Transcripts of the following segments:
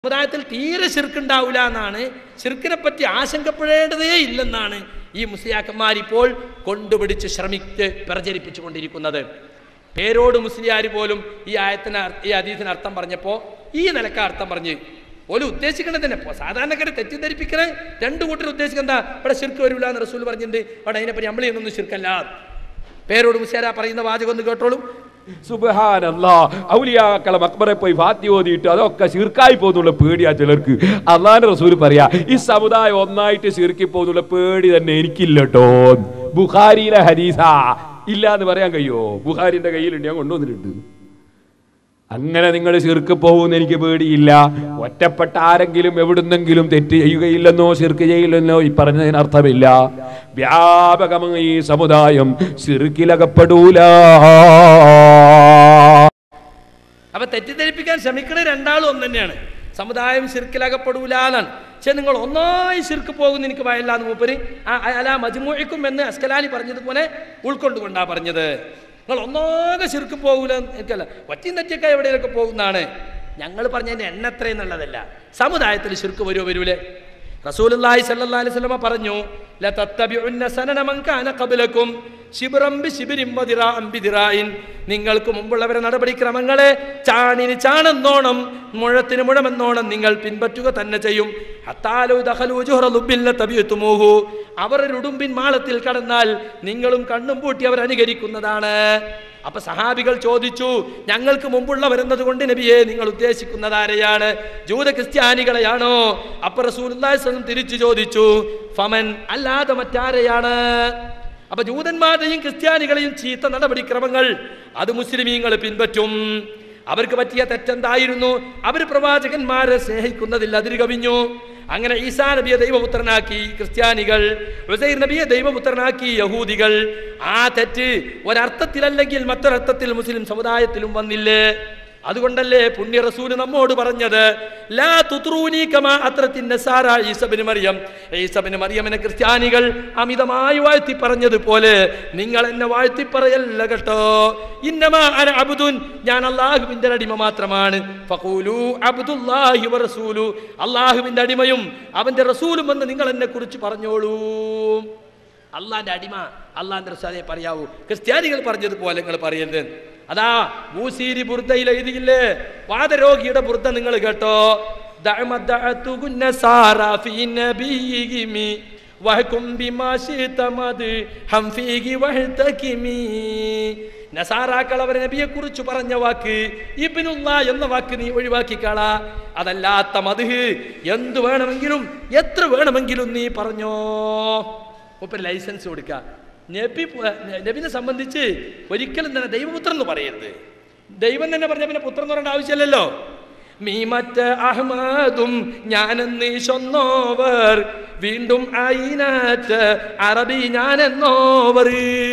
സമുദായത്തിൽ തീരെ ശിർക്കുണ്ടാവില്ല എന്നാണ് ശിർക്കിനെ പറ്റി ആശങ്കപ്പെടേണ്ടതേ ഇല്ലെന്നാണ് ഈ മുസ്ലിയാക്കന്മാർ ഇപ്പോൾ കൊണ്ടുപിടിച്ച് ശ്രമിച്ച് പ്രചരിപ്പിച്ചു കൊണ്ടിരിക്കുന്നത് പേരോട് മുസ്ലിയാർ പോലും ഈ ആയത്തിന് അർ- ഈ അതീതിന് അർത്ഥം പറഞ്ഞപ്പോൾ ഈ നിലക്ക അർത്ഥം പറഞ്ഞ് ഓല് ഉദ്ദേശിക്കണത് തന്നെ ഇപ്പൊ സാധാരണക്കാരെ തെറ്റിദ്ധരിപ്പിക്കണേ രണ്ടു കൂട്ടർ ഉദ്ദേശിക്കുന്നത് എന്താ ഇവിടെ ശിർക്ക് വരില്ല എന്ന് റസൂൽ പറഞ്ഞിട്ടുണ്ട് അവിടെ അതിനെപ്പറ്റി നമ്മൾ ചെയ്യുന്നൊന്നും ശിർക്കല്ല പേരോട് മുസ്ലിയാരാ പറയുന്ന വാചകം ഒന്ന് കേട്ടോളൂ സുബഹാനല്ലാ ഔലിയാക്കളെ മക്ബറെ പോയി ഫാത്തി ഓതിയിട്ട് അതൊക്കെ ശിർക്കായി പോകുന്നുള്ള പേടിയാ ചിലർക്ക് അള്ളാന്റെ റസൂൽ പറയാ ഈ സമുദായം ഒന്നായിട്ട് ശിർക്കി പോകുന്നുള്ള പേടി തന്നെ എനിക്കില്ല കേട്ടോ ബുഖാരിയിലെ ഹരീസ ഇല്ല എന്ന് പറയാൻ കഴിയോ ബുഖാരിന്റെ കയ്യിലുണ്ട് ഞാൻ കൊണ്ടുവന്നിട്ടുണ്ട് അങ്ങനെ നിങ്ങൾ ശിർക്ക് പോകുമെന്ന് എനിക്ക് പേടിയില്ല ഒറ്റപ്പെട്ട ആരെങ്കിലും എവിടുന്നെങ്കിലും തെറ്റ് ചെയ്യുകയില്ലെന്നോ ശിർക്ക് ചെയ്യില്ലെന്നോ ഈ പറഞ്ഞതിന് അർത്ഥമില്ല വ്യാപകമായി ഈ സമുദായം ശിർക്കിലകപ്പെടൂല അപ്പൊ തെറ്റിദ്ധരിപ്പിക്കാൻ ശ്രമിക്കണ രണ്ടാളും ഒന്ന് തന്നെയാണ് സമുദായം ശിർക്കിലകപ്പെടൂല എന്നാണ് പക്ഷെ നിങ്ങൾ ഒന്നായി ശിർക്ക് പോകുന്ന എനിക്ക് ഭയമില്ല എന്ന് മൂപ്പര് ആ അല മജ്മൂഴിക്കും എന്ന് അസ്കലാനി പറഞ്ഞതുപോലെ ഉൾക്കൊണ്ടുകൊണ്ടാ പറഞ്ഞത് നിങ്ങൾ ഒന്നാകെ ശിർക്ക് പോകൂല എന്ന് എനിക്കല്ല ഒറ്റയും തെറ്റൊക്കെ എവിടെയൊക്കെ പോകുന്നതാണ് ഞങ്ങൾ പറഞ്ഞതിന്റെ എണ്ണ എത്രയെന്നുള്ളതല്ല സമുദായത്തിൽ ശിർക്ക് വരുമോ വരൂലേ റസൂലുള്ളാഹി സ്വല്ലല്ലാഹി അലൈഹി വസല്ലമ പറഞ്ഞു ലതത്തബിഉന്ന സനന മൻ കാന ഖബ്ലകും ശിബ്റം ബിശിബ്രിൻ വദിറാഅൻ ബിദിറാഇൻ നിങ്ങൾക്ക് മുമ്പുള്ളവരെ നടപടിക്രമങ്ങളെ ചാണിന് ചാണെന്നോണം മുഴത്തിന് മുഴമെന്നോണം നിങ്ങൾ പിൻപറ്റുക തന്നെ ചെയ്യും ഹത്താലു ദഖലു ജുഹ്റ ലുബ്ബിൻ ലതബിഅതുമൂഹു അവർ ഒരു ഉടുമ്പിൻ മാളത്തിൽ കടന്നാൽ നിങ്ങളും കണ്ണും പൂട്ടി അവർ അനുകരിക്കുന്നതാണ് അപ്പൊ സഹാബികൾ ചോദിച്ചു ഞങ്ങൾക്ക് മുമ്പുള്ളവരെന്നത് കൊണ്ട് നബിയെ നിങ്ങൾ ഉദ്ദേശിക്കുന്നത് ആരെയാണ് ജൂത ക്രിസ്ത്യാനികളെയാണോ അപ്പൊ റസൂലുള്ളാഹി സ്വലം തിരിച്ചു ചോദിച്ചു ഫമൻ അല്ലാതെ മറ്റാരെയാണ് അപ്പൊ ജൂതന്മാരുടെയും ക്രിസ്ത്യാനികളെയും ചീത്ത നടപടിക്രമങ്ങൾ അത് മുസ്ലിമീങ്ങൾ പിൻപറ്റും അവർക്ക് പറ്റിയ തെറ്റെന്തായിരുന്നു അവർ പ്രവാചകന്മാരെ സ്നേഹിക്കുന്നതിൽ അതിര് കവിഞ്ഞു അങ്ങനെ ഈസാ നബിയെ ദൈവപുത്രനാക്കി ക്രിസ്ത്യാനികൾ ഉസൈർ നബിയെ ദൈവപുത്രനാക്കി യഹൂദികൾ ആ തെറ്റ് ഒരർത്ഥത്തിലല്ലെങ്കിൽ മറ്റൊരർത്ഥത്തിൽ മുസ്ലിം സമുദായത്തിലും വന്നില്ലേ അതുകൊണ്ടല്ലേ പുണ്യ റസൂല് നമ്മോട് പറഞ്ഞത് ലാ തുത്രൂനി കമാ അത്രത്തിൻ നസാര ഈസബിന് മറിയം ഈസബിന് മറിയമിനെ ക്രിസ്ത്യാനികൾ അമിതമായി വാഴ്ത്തി പറഞ്ഞതുപോലെ നിങ്ങൾ എന്നെ വാഴ്ത്തി പറയല്ല കേട്ടോ ഇന്നമാ അന അബ്ദുൻ ഞാൻ അള്ളാഹുവിന്റെ അടിമ മാത്രമാണ് ഫഖൂലു അബ്ദുല്ലാഹി വറസൂലു അള്ളാഹുവിന്റെ അടിമയും അവന്റെ റസൂലും എന്ന് നിങ്ങൾ എന്നെ കുറിച്ച് പറഞ്ഞോളൂ അള്ളാന്റെ അടിമ അള്ളാന്റെ റസാദെ പറയാവൂ ക്രിസ്ത്യാനികൾ പറഞ്ഞതുപോലെ നിങ്ങൾ പറയരുത് അതാ മൂസീരി ബുർദയിൽ എഴുതിയില്ലേ വാദരോഗിയുടെ ബുർദ നിങ്ങൾ കേട്ടോ ദഅമദഅതുകുന്ന സാറാ ഫീ നബിയിഹിമി വഹകും ബിമാ ശിത മദ് ഹം ഫീഹി വഹ്തകിമി നസാറാക്കൾ അവർ നബിയെ കുറിച്ച് പറഞ്ഞ വാക്ക് ഇബ്നുല്ല എന്ന വാക്ക് നീ ഒഴിവാക്കിക്കളാ അതല്ലാത്ത മദ്ഹ് എന്ത് വേണമെങ്കിലും എത്ര വേണമെങ്കിലും നീ പറഞ്ഞോ മൂപ്പര് ലൈസൻസ് കൊടുക്കുക നബി പ- നബിനെ സംബന്ധിച്ച് ഒരിക്കലും തന്നെ ദൈവപുത്രൻ എന്ന് പറയരുത് ദൈവം തന്നെ പറഞ്ഞ പിന്നെ പുത്രൻ എന്ന് പറയേണ്ട ആവശ്യമില്ലല്ലോ മീമറ്റ അഹ്മദും ഞാനെന്ന് ചൊന്നോവർ വീണ്ടും അയിനാറ്റ് അറബി ഞാനെന്നോവർ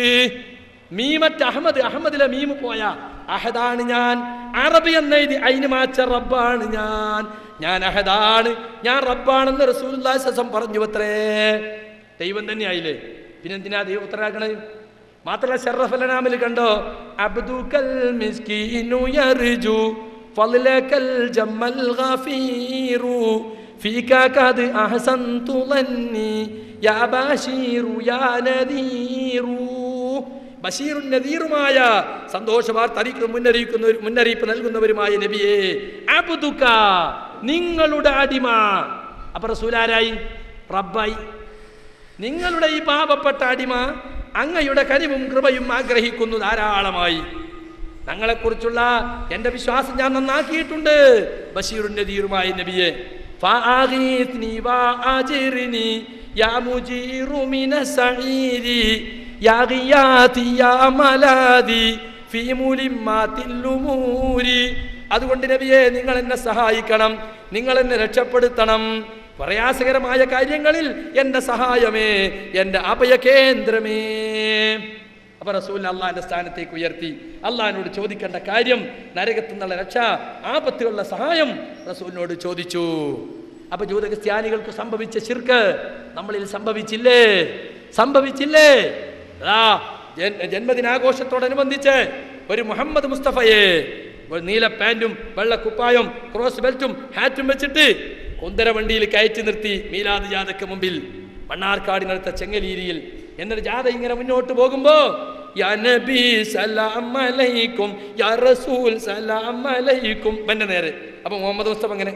മീമറ്റ അഹമ്മദ് അഹമ്മദിലെ മീമ് പോയ അഹദാണ് ഞാൻ അറബി എന്നെഴുതി അയിന് മാച്ച റബ്ബാണ് ഞാൻ ഞാൻ അഹദാണ് ഞാൻ റബ്ബാണെന്ന് റസൂലുള്ളാഹി സ്വല്ലല്ലാഹു അലൈഹി വസല്ലം പറഞ്ഞു അത്രേ ദൈവം തന്നെയായില്ലേ പിന്നെ എന്തിനാ ദൈവം ഉത്തരാക്കണത് മാത്രമല്ല ഷറഫലനാമിൽ കണ്ടോ അബ്ദുക്കൽ മിസ്കീനു യർജു ഫളലകൽ ജമ്മൽ ഗഫീറു ഫീക ഖദ് അഹസൻതു ളന്നി യാ ബശീറു യാ നദീറു ബഷീറും നദീറുമായ സന്തോഷ വാർത്ത അറിയിക്കുന്ന മുന്നറിയിക്കുന്ന മുന്നറിയിപ്പ് നൽകുന്നവരുമായ നബിയെ അബ്ദുക നിങ്ങളുടെ അടിമ അപ്പൊ റസൂലാരായി റബ്ബായി നിങ്ങളുടെ ഈ പാപപ്പെട്ട അടിമ അങ്ങയുടെ കനിവും കൃപയും ആഗ്രഹിക്കുന്നു ധാരാളമായി ഞങ്ങളെക്കുറിച്ചുള്ള എൻ്റെ വിശ്വാസം ഞാൻ നന്നാക്കിയിട്ടുണ്ട് ബഷീറും നദീറുമായ നബിയെ فآغثني وأجرني يا مجير من السعير يا غياثي يا ملاذي في ملمات الأمور അതുകൊണ്ട് നബിയെ നിങ്ങൾ എന്നെ സഹായിക്കണം നിങ്ങൾ എന്നെ രക്ഷപ്പെടുത്തണം പ്രയാസകരമായ കാര്യങ്ങളിൽ എൻ്റെ സഹായമേ എൻ്റെ അഭയ കേന്ദ്രമേ അപ്പൊ റസൂൽ അള്ളാഹിന്റെ സ്ഥാനത്തേക്ക് ഉയർത്തി അള്ളാഹിനോട് ചോദിക്കേണ്ട കാര്യം നരകത്തു നിന്നുള്ള രക്ഷ ആപത്തുകളുടെ സഹായം റസൂലിനോട് ചോദിച്ചു അപ്പൊ ജൂത ക്രിസ്ത്യാനികൾക്ക് സംഭവിച്ച ശിർക്ക് നമ്മളിൽ സംഭവിച്ചില്ലേ സംഭവിച്ചില്ലേ അതാ ജൻ- ജന്മദിനാഘോഷത്തോടനുബന്ധിച്ച് ഒരു മുഹമ്മദ് മുസ്തഫയെ ഒരു നീല പാൻറ്റും വെള്ള കുപ്പായം ക്രോസ് ബെൽറ്റും ഹാറ്റും വെച്ചിട്ട് കുന്തര വണ്ടിയിൽ കയറ്റി നിർത്തി മീലാദ് ജാഥയ്ക്ക് മുമ്പിൽ മണ്ണാർക്കാടിനടുത്ത ചെങ്ങലീരിയിൽ എന്നിട്ട് ജാഥ ഇങ്ങനെ മുന്നോട്ട് പോകുമ്പോ യാ നബി സലാം അലൈക്കും യാ റസൂൽ സലാം അലൈക്കും എന്റെ നേരെ അപ്പൊ മുഹമ്മദ് മുസ്തഫ അങ്ങനെ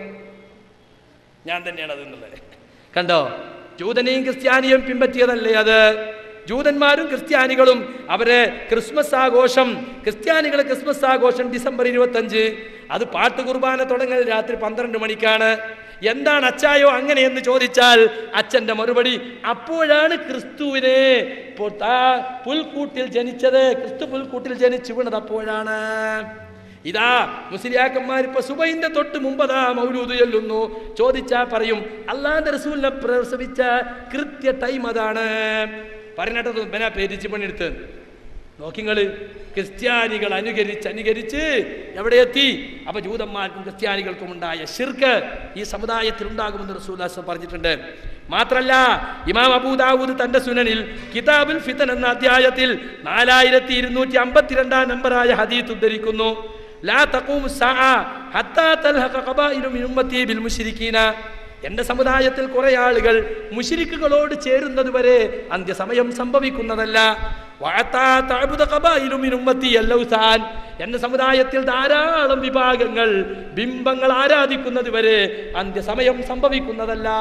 ഞാൻ തന്നെയാണ് അത് എന്നുള്ളത് കണ്ടോ ജൂതനെയും ക്രിസ്ത്യാനിയും പിൻപറ്റിയതല്ലേ അത് ജൂതന്മാരും ക്രിസ്ത്യാനികളും അവരെ ക്രിസ്മസ് ആഘോഷം ക്രിസ്ത്യാനികളെ ക്രിസ്മസ് ആഘോഷം ഡിസംബർ ഇരുപത്തഞ്ച് അത് പാട്ട് കുർബാന തുടങ്ങൽ രാത്രി പന്ത്രണ്ട് മണിക്കാണ് എന്താണ് അച്ചായോ അങ്ങനെയെന്ന് ചോദിച്ചാൽ അച്ഛന്റെ മറുപടി അപ്പോഴാണ് ക്രിസ്തുവിനെ ഇപ്പോൾ താ- പുൽക്കൂട്ടിൽ ജനിച്ചത് ക്രിസ്തു പുൽക്കൂട്ടിൽ ജനിച്ചു വീണത് അപ്പോഴാണ് ഇതാ മുസ്ലിയാക്കന്മാർ ഇപ്പൊ സുബൈന്റെ തൊട്ട് മുമ്പതാ മൗലൂദ് ചൊല്ലുന്നു ചോദിച്ചാ പറയും അള്ളാന്റെ റസൂലിനെ പ്രസവിച്ച കൃത്യ ടൈം അതാണ് പറഞ്ഞിട്ട് ബനാ പേരിച്ച് പണിയെടുത്ത് നോക്കിങ്ങള് ക്രിസ്ത്യാനികൾ അനുകരിച്ച് അനുകരിച്ച് എവിടെ എത്തി അപ്പൊ ജൂതന്മാർക്കും ക്രിസ്ത്യാനികൾക്കും ഉണ്ടായ ഷിർക്ക് ഈ സമുദായത്തിൽ ഉണ്ടാകുമെന്ന് റസൂലാസ് പറഞ്ഞിട്ടുണ്ട് മാത്രല്ല ഇമാം അബൂദാവൂദ് തന്റെ സുനനിൽ കിതാബുൽ ഫിത്തൻ എന്ന അധ്യായത്തിൽ നാലായിരത്തി ഇരുന്നൂറ്റി അമ്പത്തിരണ്ടാം നമ്പറായ ഹദീത്ത് ഉദ്ധരിക്കുന്നു ലാ തഖൂമു സ്സാഅ ഹത്താ തൽഹഖ ഖബായിലു മിൻ ഉമ്മത്തി ബിൽ മുശ്രിക്കീന എന്റെ സമുദായത്തിൽ കുറെ ആളുകൾ മുഷിരിക്കുകളോട് ചേരുന്നത് വരെ അന്ത്യസമയം സംഭവിക്കുന്നതല്ല വഅത്താ തഅബുദ ഖബായിലു മിൻ ഉമ്മത്തി അല്ലൗസാൻ എന്റെ സമുദായത്തിൽ ധാരാളം വിഭാഗങ്ങൾ ബിംബങ്ങൾ ആരാധിക്കുന്നത് വരെ അന്ത്യസമയം സംഭവിക്കുന്നതല്ല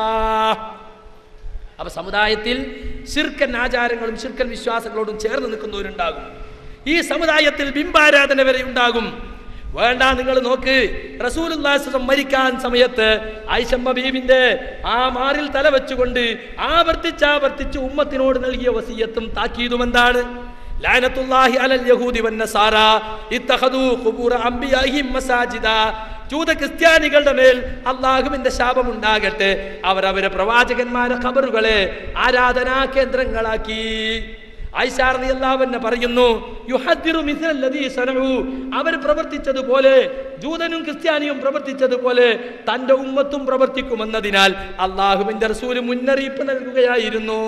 അപ്പൊ സമുദായത്തിൽ ശിർക്കൻ ആചാരങ്ങളും ശിർക്കൻ വിശ്വാസങ്ങളോടും ചേർന്ന് നിൽക്കുന്നവരുണ്ടാകും ഈ സമുദായത്തിൽ ബിംബാരാധന വരെ ഉണ്ടാകും വേണ്ട നിങ്ങൾ നോക്ക് റസൂലുല്ലാസം മരിക്കാൻ സമയത്ത് ആയിഷമ്മ ബീബിന്റെ ആ മാറിൽ തല വെച്ചുകൊണ്ട് ആവർത്തിച്ചാവർത്തിച്ച് ഉമ്മത്തിനോട് നൽകിയ വസീയത്തും താക്കീതും എന്താണ് ലാനത്തുല്ലാഹി അലൽ യഹൂദി വന്നസാറ ഇത്തഖദു ഖുബൂറ അംബിയാഹിം മസാജിദ ജൂത ക്രിസ്ത്യാനികളുടെ മേൽ അള്ളാഹുവിന്റെ ശാപം ഉണ്ടാകട്ടെ അവർ അവരെ പ്രവാചകന്മാരെ ഖബറുകളെ ആരാധനാ കേന്ദ്രങ്ങളാക്കി ഐഷാർന്ന് എല്ലാവന്നെ പറയുന്നു യുഹദ്ദിറു മിഥലല്ലദീ സനഉ അവർ പ്രവർത്തിച്ചതുപോലെ ജൂതനും ക്രിസ്ത്യാനിയും പ്രവർത്തിച്ചതുപോലെ തന്റെ ഉമ്മത്തും പ്രവർത്തിക്കുമെന്നതിനാൽ അള്ളാഹുവിന്റെ റസൂല് മുന്നറിയിപ്പ് നൽകുകയായിരുന്നു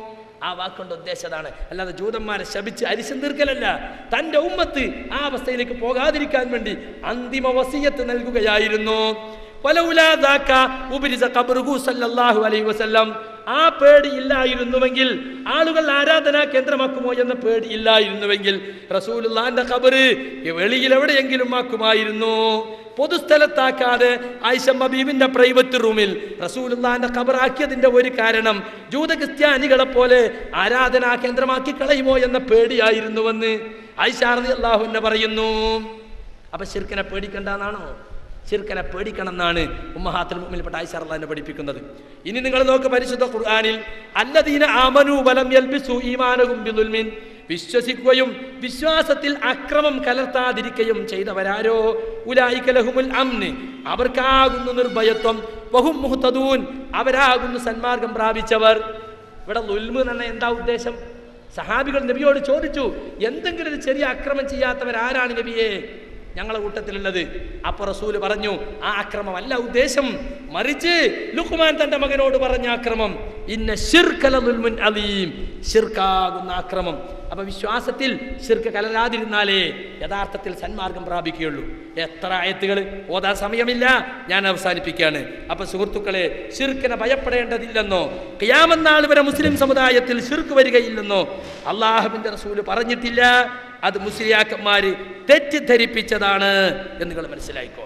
ആ വാക്കുകൊണ്ട് ഉദ്ദേശതാണ് അല്ലാതെ ജൂതന്മാരെ ശപിച്ച് അരിശം തീർക്കലല്ല തന്റെ ഉമ്മത്ത് ആ അവസ്ഥയിലേക്ക് പോകാതിരിക്കാൻ വേണ്ടി അന്തിമ വസീയത്ത് നൽകുകയായിരുന്നു വലൗലാ ദാക ഉബ്രിസ ഖബ്റുഹു സല്ലല്ലാഹു അലൈഹി വസല്ലം ആ പേടി ഇല്ലായിരുന്നുവെങ്കിൽ ആളുകൾ ആരാധനാ കേന്ദ്രമാക്കുമോ എന്ന പേടി ഇല്ലായിരുന്നുവെങ്കിൽ റസൂലുള്ളാന്റെ ഖബറ് വെളിയിൽ എവിടെയെങ്കിലും ആക്കുമായിരുന്നു പൊതുസ്ഥലത്താക്കാതെ ആയിഷമ്മ ബീബിന്റെ പ്രൈവറ്റ് റൂമിൽ റസൂലുള്ളാന്റെ ഖബറാക്കിയതിന്റെ ഒരു കാരണം ജൂത ക്രിസ്ത്യാനികളെ പോലെ ആരാധനാ കേന്ദ്രമാക്കി കളയുമോ എന്ന പേടിയായിരുന്നുവെന്ന് ഐഷാർദി അള്ളാഹുവിനെ പറയുന്നു അപ്പൊ ശിർക്കനെ പേടിക്കണ്ടെന്നാണോ ശിർക്കനെ പേടിക്കണം എന്നാണ് ഉമ്മഹാത്തിൽ മുമ്പിൽപ്പെട്ട ആയിഷാർ അള്ളാഹിനെ പഠിപ്പിക്കുന്നത് ഇനി നിങ്ങൾ നോക്ക് പരിശുദ്ധ ഖുർആനിൽ അല്ലദീന ആമനു വലം യൽബിസു ഈമാനഹും ബിദുൽമിൻ വിശ്വസിക്കുകയും വിശ്വാസത്തിൽ അക്രമം കലർത്താതിരിക്കുകയും ചെയ്തവരാരോ ഉലായിക ലഹുമുൽ അംന് അവർക്കാകുന്നു നിർഭയത്വം വഹും മുഹ്തദൂൻ അവരാകുന്നു സന്മാർഗം പ്രാപിച്ചവർ ഇവിടെ ലുൽമ് എന്ന എന്താ ഉദ്ദേശം സഹാബികൾ നബിയോട് ചോദിച്ചു എന്തെങ്കിലും ഒരു ചെറിയ അക്രമം ചെയ്യാത്തവരാരാണ് നബിയെ ഞങ്ങളെ കൂട്ടത്തിലുള്ളത് അപ്പൊ റസൂല് പറഞ്ഞു ആ അക്രമമല്ല ഉദ്ദേശം മറിച്ച് ലുക്മാൻ തന്റെ മകനോട് പറഞ്ഞ അക്രമം ഇന്ന ശിർക്കല ദുൽമുൻ അലീം ശിർക്കാകുന്ന അക്രമം അപ്പൊ വിശ്വാസത്തിൽ ശിർക്ക് കലരാതിരുന്നാലേ യഥാർത്ഥത്തിൽ സന്മാർഗം പ്രാപിക്കുകയുള്ളൂ എത്ര ആയത്തുകൾ ഓതാൻ സമയമില്ല ഞാൻ അവസാനിപ്പിക്കുകയാണ് അപ്പൊ സുഹൃത്തുക്കളെ ശിർക്കിനെ ഭയപ്പെടേണ്ടതില്ലെന്നോ ഖിയാമന്നാൾ വരെ മുസ്ലിം സമുദായത്തിൽ ശിർക്ക് വരികയില്ലെന്നോ അള്ളാഹുവിന്റെ റസൂല് പറഞ്ഞിട്ടില്ല അത് മുസ്ലിയാക്കന്മാര് തെറ്റിദ്ധരിപ്പിച്ചതാണ് എന്ന് നിങ്ങൾ മനസ്സിലായിക്കോ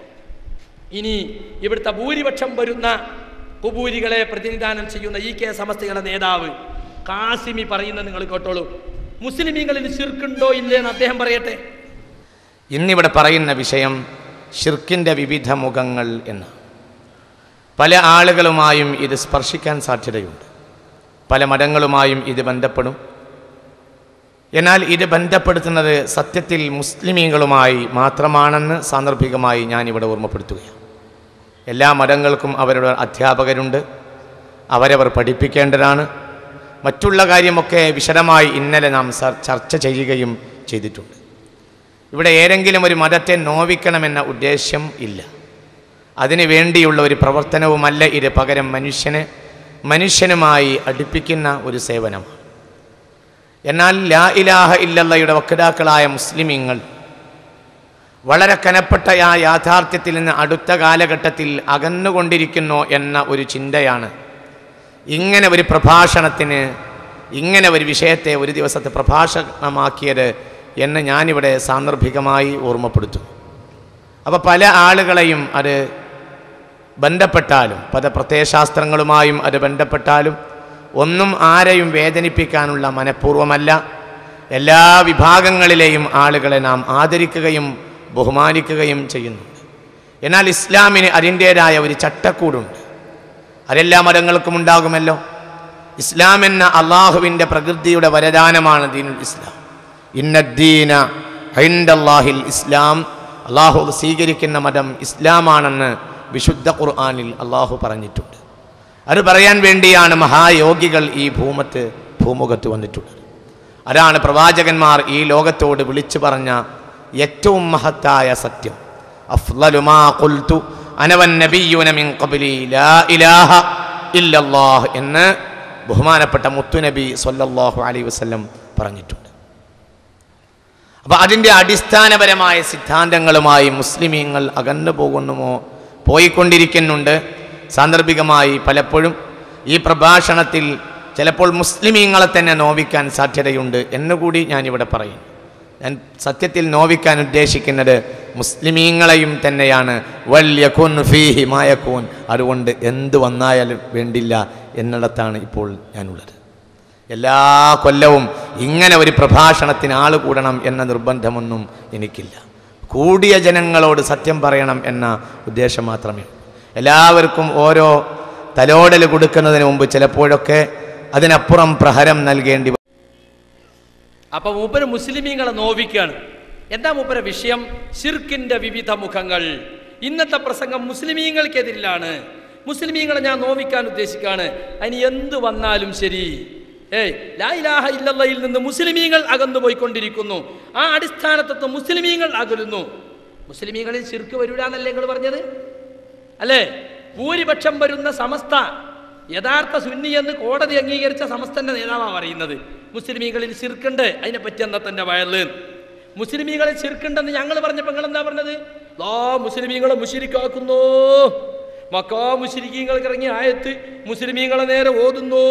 ഇനി ഇവിടുത്തെ ഭൂരിപക്ഷം വരുന്ന കുബൂരികളെ പ്രതിനിധാനം ചെയ്യുന്ന ഈ കെ സമസ്തയുടെ നേതാവ് കാസിമി പറയുന്നത് നിങ്ങൾ കേട്ടോളൂ മുസ്ലിമീങ്ങളിൽ ശിർക്കുണ്ടോ ഇല്ലേ എന്ന് അദ്ദേഹം പറയട്ടെ ഇന്നിവിടെ പറയുന്ന വിഷയം ഷിർക്കിൻ്റെ വിവിധ മുഖങ്ങൾ എന്ന് പല ആളുകളുമായും ഇത് സ്പർശിക്കാൻ സാധ്യതയുണ്ട് പല മതങ്ങളുമായും ഇത് ബന്ധപ്പെടും എന്നാൽ ഇത് ബന്ധപ്പെടുത്തുന്നത് സത്യത്തിൽ മുസ്ലിമീങ്ങളുമായി മാത്രമാണെന്ന് സാന്ദർഭികമായി ഞാനിവിടെ ഓർമ്മപ്പെടുത്തുകയാണ് എല്ലാ മതങ്ങൾക്കും അവരുടെ അധ്യാപകരുണ്ട് അവരവർ പഠിപ്പിക്കേണ്ടതാണ് മറ്റുള്ള കാര്യമൊക്കെ വിശദമായി ഇന്നലെ നാം സർ- ചർച്ച ചെയ്യുകയും ചെയ്തിട്ടുണ്ട് ഇവിടെ ഏതെങ്കിലും ഒരു മതത്തെ നോവിക്കണമെന്ന ഉദ്ദേശ്യം ഇല്ല അതിനു വേണ്ടിയുള്ള ഒരു പ്രവർത്തനവുമല്ല ഇത് പകരം മനുഷ്യനെ മനുഷ്യനുമായി അടുപ്പിക്കുന്ന ഒരു സേവനമാണ് എന്നാൽ ലാ ഇലാഹ ഇല്ലല്ലയുടെ വക്താക്കളായ മുസ്ലിമീങ്ങൾ വളരെ കനപ്പെട്ട ആ യാഥാർത്ഥ്യത്തിൽ നിന്ന് അടുത്ത കാലഘട്ടത്തിൽ അകന്നുകൊണ്ടിരിക്കുന്നു എന്ന ഒരു ചിന്തയാണ് ഇങ്ങനെ ഒരു പ്രഭാഷണത്തിന് ഇങ്ങനെ ഒരു വിഷയത്തെ ഒരു ദിവസത്തെ പ്രഭാഷണമാക്കിയത് എന്ന് ഞാനിവിടെ സാന്ദർഭികമായി ഓർമ്മപ്പെടുത്തുന്നു അപ്പോൾ പല ആളുകളെയും അത് ബന്ധപ്പെട്ടാലും പല പ്രത്യയശാസ്ത്രങ്ങളുമായും അത് ബന്ധപ്പെട്ടാലും ഒന്നും ആരെയും വേദനിപ്പിക്കാനുള്ള മനഃപൂർവ്വമല്ല എല്ലാ വിഭാഗങ്ങളിലെയും ആളുകളെ നാം ആദരിക്കുകയും ബഹുമാനിക്കുകയും ചെയ്യുന്നുണ്ട് എന്നാൽ ഇസ്ലാമിന് അതിൻ്റേതായ ഒരു ചട്ടക്കൂടുണ്ട് അതെല്ലാ മതങ്ങൾക്കും ഉണ്ടാകുമല്ലോ ഇസ്ലാം എന്ന അള്ളാഹുവിൻ്റെ പ്രകൃതിയുടെ വരദാനമാണ് ദീനുൽ ഇസ്ലാം ഇന്നദ്ദീന ഹൈൻഡല്ലാഹിൽ ഇസ്ലാം അള്ളാഹു സ്വീകരിക്കുന്ന മതം ഇസ്ലാമാണെന്ന് വിശുദ്ധ ഖുർആാനിൽ അള്ളാഹു പറഞ്ഞിട്ടുണ്ട് അത് പറയാൻ വേണ്ടിയാണ് മഹായോഗികൾ ഈ ഭൂമത്ത് ഭൂമുഖത്ത് വന്നിട്ടുള്ളത് അതാണ് പ്രവാചകന്മാർ ഈ ലോകത്തോട് വിളിച്ചു പറഞ്ഞ ഏറ്റവും മഹത്തായ സത്യം അഫ്ളലു മാ ഖുൽതു അനവൻ നബിയ്യൂന മിൻ ഖബ്ലി ലാ ഇലാഹ ഇല്ലല്ലാഹ് എന്ന് ബഹുമാനപ്പെട്ട മുത്തുനബി സല്ലല്ലാഹു അലൈഹി വസല്ലം പറഞ്ഞിട്ടുണ്ട് അപ്പോൾ അതിൻ്റെ അടിസ്ഥാനപരമായ സിദ്ധാന്തങ്ങളുമായി മുസ്ലിമീങ്ങൾ അകന്നു പോകുന്നുമോ പോയിക്കൊണ്ടിരിക്കുന്നുണ്ട് സാന്ദർഭികമായി പലപ്പോഴും ഈ പ്രഭാഷണത്തിൽ ചിലപ്പോൾ മുസ്ലിമീങ്ങളെ തന്നെ നോവിക്കാൻ സാധ്യതയുണ്ട് എന്നുകൂടി ഞാനിവിടെ പറയും ഞാൻ സത്യത്തിൽ നോവിക്കാൻ ഉദ്ദേശിക്കുന്നത് മുസ്ലിമീങ്ങളെയും തന്നെയാണ് വല്യഖുൻ ഫീഹി മായഖൂൻ അതുകൊണ്ട് എന്ത് വന്നാലും വേണ്ടില്ല എന്നിടത്താണ് ഇപ്പോൾ ഞാനുള്ളത് എല്ലാ കൊല്ലവും ഇങ്ങനെ ഒരു പ്രഭാഷണത്തിന് ആൾ കൂടണം എന്ന നിർബന്ധമൊന്നും എനിക്കില്ല കൂടിയ ജനങ്ങളോട് സത്യം പറയണം എന്ന ഉദ്ദേശം മാത്രമേ ഉള്ളൂ. എല്ലാവർക്കും ഓരോ തലോടൽ കൊടുക്കുന്നതിന് മുമ്പ് ചിലപ്പോഴൊക്കെ അതിനപ്പുറം പ്രഹരം നൽകേണ്ടി വരും. അപ്പൊ മൂപ്പര് മുസ്ലിമീങ്ങളെ നോവിക്കാണ് എന്താ മൂപ്പര വിഷയം ഷിർക്കിന്റെ വിവിധ മുഖങ്ങൾ ഇന്നത്തെ പ്രസംഗം മുസ്ലിമീങ്ങൾക്കെതിരിലാണ് മുസ്ലിമീങ്ങളെ ഞാൻ നോവിക്കാൻ ഉദ്ദേശിക്കാണ് അതിന് എന്ത് വന്നാലും ശരി ഏയ് ലാ ഇലാഹ ഇല്ലല്ലയിൽ നിന്ന് മുസ്ലിമീങ്ങൾ അകന്നു പോയിക്കൊണ്ടിരിക്കുന്നു ആ അടിസ്ഥാനത്വത്ത് മുസ്ലിമീങ്ങൾ അകലുന്നു മുസ്ലിമീങ്ങളിൽ ശിർക്ക് വരൂലെന്നല്ലേ നിങ്ങൾ പറഞ്ഞത് അല്ലേ ഭൂരിപക്ഷം വരുന്ന സമസ്ത യഥാർത്ഥ സുന്നി എന്ന് കോടതി അംഗീകരിച്ച സമസ്തന്റെ നേതാവാണ് പറയുന്നത് മുസ്ലിമീങ്ങളിൽ ശിർക്കുണ്ട് അതിനെപ്പറ്റി എന്താ തന്റെ വയറിൽ മുസ്ലിമീങ്ങളിൽ ശിർക്കുണ്ടെന്ന് ഞങ്ങൾ പറഞ്ഞപ്പോൾ നിങ്ങൾ എന്താ പറഞ്ഞത് ആ മുസ്ലിമീങ്ങളെ മുഷിരിക്കാക്കുന്നു മക്കാ മുഷിരിക്കീങ്ങൾക്ക് ഇറങ്ങിയ ആയത്ത് മുസ്ലിമീങ്ങളെ നേരെ ഓതുന്നു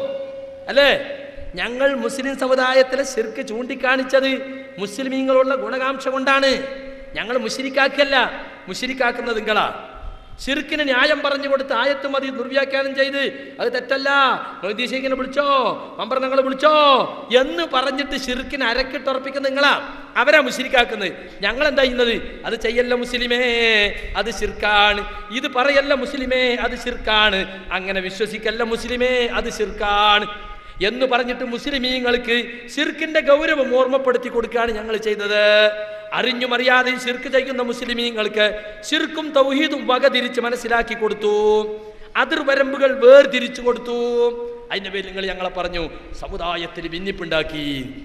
അല്ലേ ഞങ്ങൾ മുസ്ലിം സമുദായത്തിലെ ശിർക്ക് ചൂണ്ടിക്കാണിച്ചത് മുസ്ലിമീങ്ങളുള്ള ഗുണകാംക്ഷ കൊണ്ടാണ് ഞങ്ങൾ മുഷിരിക്കാക്കല്ല മുഷിരിക്കാക്കുന്നത് നിങ്ങളാ ഷിർക്കിന് ന്യായം പറഞ്ഞു കൊടുത്ത് ആയത്ത് മതി ദുർവ്യാഖ്യാനം ചെയ്ത് അത് തെറ്റല്ല മൊയ്തീശിങ്ങനെ വിളിച്ചോ മമ്പർണങ്ങളെ വിളിച്ചോ എന്ന് പറഞ്ഞിട്ട് ഷിർക്കിന് അരക്കിട്ടുറപ്പിക്കുന്ന നിങ്ങളാ അവരാ മുഷിരിക്കാക്കുന്നത് ഞങ്ങൾ എന്താ ചെയ്യുന്നത് അത് ചെയ്യല്ല മുസ്ലിമേ അത് ഷിർക്കാണ് ഇത് പറയല്ല മുസ്ലിമേ അത് ഷിർക്കാണ് അങ്ങനെ വിശ്വസിക്കല്ല മുസ്ലിമേ അത് ഷിർക്കാണ് എന്ന് പറഞ്ഞിട്ട് മുസ്ലിമീങ്ങൾക്ക് ഷിർക്കിന്റെ ഗൗരവം ഓർമ്മപ്പെടുത്തി കൊടുക്കുകയാണ് ഞങ്ങൾ ചെയ്തത് അറിഞ്ഞും അറിയാതെയും ഷിർക്ക് ചെയ്യുന്ന മുസ്ലിമീങ്ങൾക്ക് ഷിർക്കും തൗഹീദും വകതിരിച്ച് മനസ്സിലാക്കി കൊടുത്തു അതിർവരമ്പുകൾ വേർതിരിച്ചു കൊടുത്തു അതിന്റെ പേരിൽ നിങ്ങൾ ഞങ്ങളെ പറഞ്ഞു സമുദായത്തിൽ ഭിന്നിപ്പുണ്ടാക്കി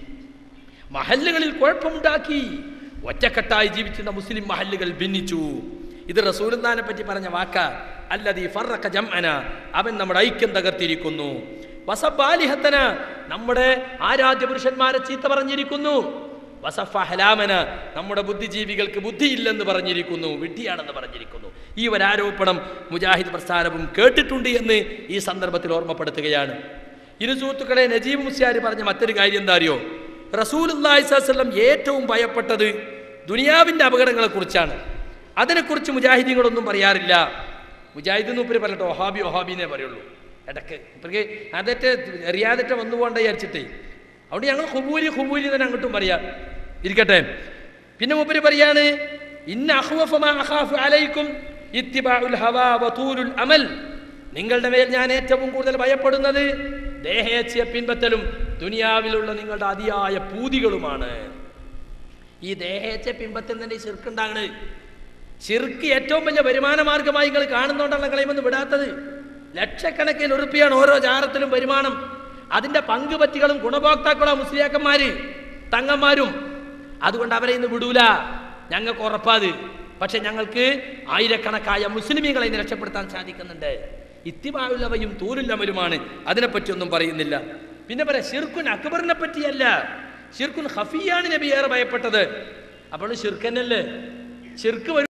മഹല്ലുകളിൽ കുഴപ്പമുണ്ടാക്കി ഒറ്റക്കെട്ടായി ജീവിച്ചിരുന്ന മുസ്ലിം മഹല്ലുകൾ ഭിന്നിച്ചു ഇത് റസൂലുല്ലാനെ പറ്റി പറഞ്ഞ വാക്ക അല്ലതീ ഫറക്ക ജംഅന അവൻ നമ്മുടെ ഐക്യം തകർത്തിരിക്കുന്നു വസബാലിഹത്തന നമ്മുടെ ആരാധ്യ പുരുഷന്മാരെ ചീത്ത പറഞ്ഞിരിക്കുന്നു വസഫ ഹലാമന നമ്മുടെ ബുദ്ധിജീവികൾക്ക് ബുദ്ധിയില്ലെന്ന് പറഞ്ഞിരിക്കുന്നു വിഡ്ഢിയാണെന്ന് പറഞ്ഞിരിക്കുന്നു ഈ ഒരു ആരോപണം മുജാഹിദ് പ്രസ്ഥാനവും കേട്ടിട്ടുണ്ട് എന്ന് ഈ സന്ദർഭത്തിൽ ഓർമ്മപ്പെടുത്തുകയാണ് ഇരു സുഹൃത്തുക്കളെ നജീബ് മുസ്യാരി പറഞ്ഞ മറ്റൊരു കാര്യം എന്താ അറിയോ റസൂലുല്ലാഹിസ്വല്ലം ഏറ്റവും ഭയപ്പെട്ടത് ദുനിയാവിൻ്റെ അപകടങ്ങളെക്കുറിച്ചാണ് അതിനെക്കുറിച്ച് മുജാഹിദീങ്ങളൊന്നും പറയാറില്ല മുജാഹിദ് എന്ന് ഉപ്പര് പറഞ്ഞിട്ട് ഒഹാബി ഒഹാബിന്നേ പറയുള്ളൂ ഇടക്ക് ഇപ്പർക്ക് അതേറ്റ് അറിയാതെ വന്നു പോകണ്ട വിചാരിച്ചിട്ടേ അവിടെ ഞങ്ങൾ ഹുബൂരി ഹുബൂരി തന്നെ അങ്ങോട്ടും പറയാം ഇരിക്കട്ടെ പിന്നെ മൂപ്പര് പറയാണ് ഇന്ന അഖ്വഫ മാ അഖാഫു അലൈക്കും ഇത്തിബാഉൽ ഹവാ വതൂലുൽ അമൽ നിങ്ങളുടെ മേൽ ഞാൻ ഏറ്റവും കൂടുതൽ ഭയപ്പെടുന്നത് ദേഹേച്ഛയെ പിൻപറ്റലും ദുനിയാവിലുള്ള നിങ്ങളുടെ അതിയായ പൂതികളുമാണ് ഈ ദേഹേച്ഛ പിൻപറ്റുന്നതിൻ്റെ ശിർക്കുണ്ടാകണ് ശിർക്ക് ഏറ്റവും വലിയ വരുമാന മാർഗമായി നിങ്ങൾ കാണുന്നോണ്ടാണ് കളയുമെന്ന് വിടാത്തത് ലക്ഷക്കണക്കിന് ഉറുപ്പിയാണ് ഓരോ ജാറത്തിലും വരുമാനം അതിന്റെ പങ്കുപറ്റികളും ഗുണഭോക്താക്കളോ മുസ്ലിയാക്കന്മാര് തങ്ങന്മാരും അതുകൊണ്ട് അവരെ ഇന്ന് വിടൂല ഞങ്ങൾക്ക് ഉറപ്പാത് പക്ഷെ ഞങ്ങൾക്ക് ആയിരക്കണക്കായ മുസ്ലിമീങ്ങളെ ഇന്ന് രക്ഷപ്പെടുത്താൻ സാധിക്കുന്നുണ്ട് ഇത്തിബായുള്ളവയും തൂരുല്ലവരുമാണ് അതിനെപ്പറ്റിയൊന്നും പറയുന്നില്ല പിന്നെ പറയാം ഷിർക്കുൻ അക്ബറിനെ പറ്റിയല്ല ഷിർക്കുൻ ഹഫിയാണ് നബി ഏറെ ഭയപ്പെട്ടത് അപ്പോൾ ഷിർക്കന്നല്ലേ ഷിർക്ക് വരും